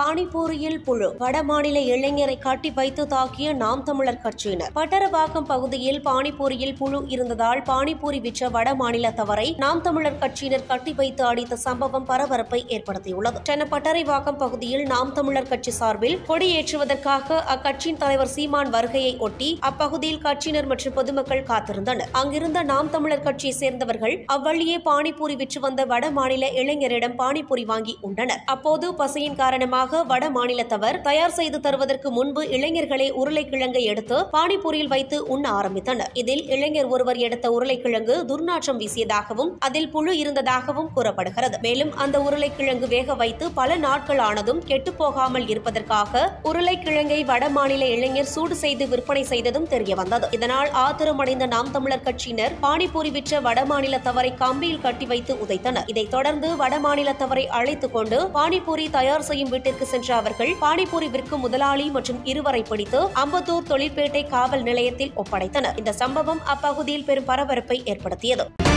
பானிபூரியில் புழு வடமாநில இளைஞரை கட்டி வைத்து தாக்கிய நாம் தமிழர் கட்சியினர் பட்டரவாக்கம் பகுதியில் பானிபூரியில் புழு இருந்ததால் பானிபூரி விற்ற வடமாநில தவறை நாம் தமிழர் கட்சியினர் கட்டி வைத்து அடித்த சம்பவம் பரபரப்பை ஏற்படுத்தியுள்ளது சென்னை பட்டறைவாக்கம் பகுதியில் நாம் தமிழர் கட்சி சார்பில் கொடியேற்றுவதற்காக அக்கட்சியின் தலைவர் சீமான் வருகையை ஒட்டி அப்பகுதியில் கட்சியினர் மற்றும் பொதுமக்கள் காத்திருந்தனர் அங்கிருந்த நாம் தமிழர் கட்சியை சேர்ந்தவர்கள் அவ்வழியே பானிபூரி விற்று வந்த வட மாநில இளைஞரிடம் பானிபூரி வாங்கி உண்டனர் அப்போது பசியின் காரணமாக வட மாநிலத்தவர் தயார் செய்து தருவதற்கு முன்பு இளைஞர்களே உருளைக்கிழங்கை எடுத்து பானிபூரியில் வைத்து உண்ண ஆரம்பித்தனர் இதில் இளைஞர் ஒருவர் எடுத்த உருளைக்கிழங்கு துர்நாற்றம் வீசியதாகவும் அதில் புழு இருந்ததாகவும் கூறப்படுகிறது மேலும் அந்த உருளைக்கிழங்கு வேக வைத்து பல நாட்கள் ஆனதும் கெட்டு போகாமல் இருப்பதற்காக உருளைக்கிழங்கை வட மாநில இளைஞர் சூடு செய்து விற்பனை செய்ததும் தெரியவந்தது இதனால் ஆத்திரமடைந்த நாம் தமிழர் கட்சியினர் பானிபூரி விற்ற வடமாநிலத்தவரை கம்பியில் கட்டி வைத்து உதைத்தனர் இதைத் தொடர்ந்து வடமாநிலத்தவரை அழைத்துக் கொண்டு பானிபூரி தயார் செய்யும் வீட்டிற்கு சென்ற அவர்கள் பானிபூரி விற்கும் முதலாளி மற்றும் இருவரை பிடித்து அம்பத்தூர் தொழிற்பேட்டை காவல் நிலையத்தில் ஒப்படைத்தனர் இந்த சம்பவம் அப்பகுதியில் பெரும் பரபரப்பை ஏற்படுத்தியது